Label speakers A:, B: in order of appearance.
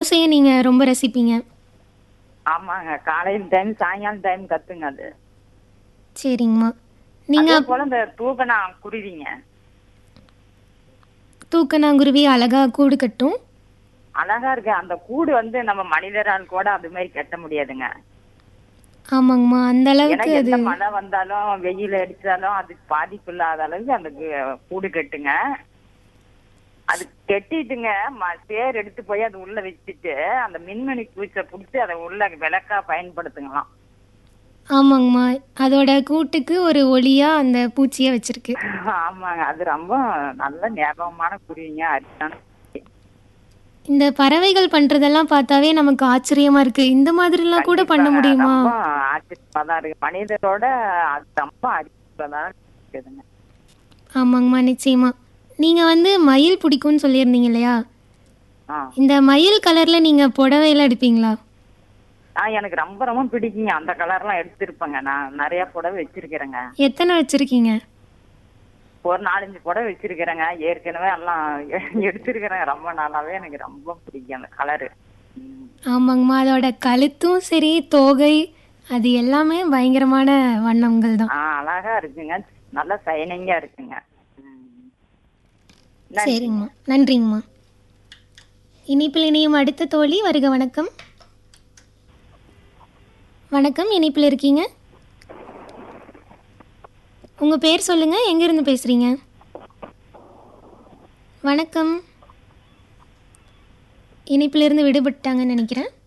A: ஓசையை நீங்க ரொம்ப ரசிப்பீங்க
B: ஆமாங்க காலையில் டைம் சாயங்காலம் டைம் கத்துங்க அது
A: சரிங்கம்மா நீங்க
B: அதே போல இந்த தூக்கணா குருவிங்க
A: தூக்கணாங்குருவி அழகா கூடு கட்டும்
B: அழகா இருக்கு அந்த கூடு வந்து நம்ம மனிதரால் கூட அது மாதிரி கட்ட முடியாதுங்க
A: ஆமாங்கம்மா அந்த
B: ஏன்னா
A: அளவுக்கு அது
B: எந்த மழை வந்தாலும் வெயில் அடிச்சாலும் அதுக்கு பாதிப்பு இல்லாத அளவுக்கு அந்த கு- கூடு கட்டுங்க அது கெட்டிட்டுங்க ம- சேர் எடுத்து போய் அது உள்ள வச்சுட்டு அந்த மின்மணி பூச்சை பிடிச்சி அதை உள்ள விளக்கா பயன்படுத்துங்களாம்
A: ஆமாங்கம்மா அதோட கூட்டுக்கு ஒரு ஒளியா அந்த பூச்சியை வச்சிருக்கு
B: ஆமாங்க அது ரொம்ப நல்ல ஞாபகமான குருவிங்க அரிசான
A: இந்த பறவைகள் பண்றதெல்லாம் பார்த்தாவே நமக்கு ஆச்சரியமா இருக்கு இந்த மாதிரிலாம் கூட பண்ண முடியுமா
B: ரொம்ப ஆச்சரியமா தான் இருக்கு மனிதரோட அது ரொம்ப அரிசியா தான் இருக்குதுங்க
A: ஆமாங்கம்மா நிச்சயமா நீங்க வந்து மயில் பிடிக்கும்னு சொல்லியிருந்தீங்க இல்லையா
B: ஆ
A: இந்த மயில் கலர்ல நீங்க புடவையெல்லாம் எடுப்பீங்களா
B: ஆ எனக்கு ரொம்ப ரொம்ப பிடிக்குங்க அந்த கலர்லாம் எடுத்திருப்பேங்க நான் நிறைய புடவை வச்சிருக்கிறேங்க
A: எத்தனை வச்சிருக்கீங்க
B: ஒரு நாலஞ்சு புடவை வச்சிருக்கிறேங்க ஏற்கனவே எல்லாம் எடுத்திருக்கிறேன் ரொம்ப நாளாவே எனக்கு ரொம்ப பிடிக்கும் அந்த கலரு
A: ஆமாங்கம்மா அதோட கழுத்தும் சரி தோகை அது எல்லாமே பயங்கரமான வண்ணங்கள் தான்
B: ஆ அழகா இருக்குங்க நல்லா சைனிங்கா இருக்குங்க ம்.
A: சரிங்கம்மா நன்றிங்கம்மா இனிப்பில் இணையும் அடுத்த தோழி வருக வணக்கம் வணக்கம் இனிப்பில் இருக்கீங்க உங்க பேர் சொல்லுங்க எங்க இருந்து பேசுறீங்க வணக்கம் இனிப்பிலிருந்து விடுபட்டாங்கன்னு நினைக்கிறேன்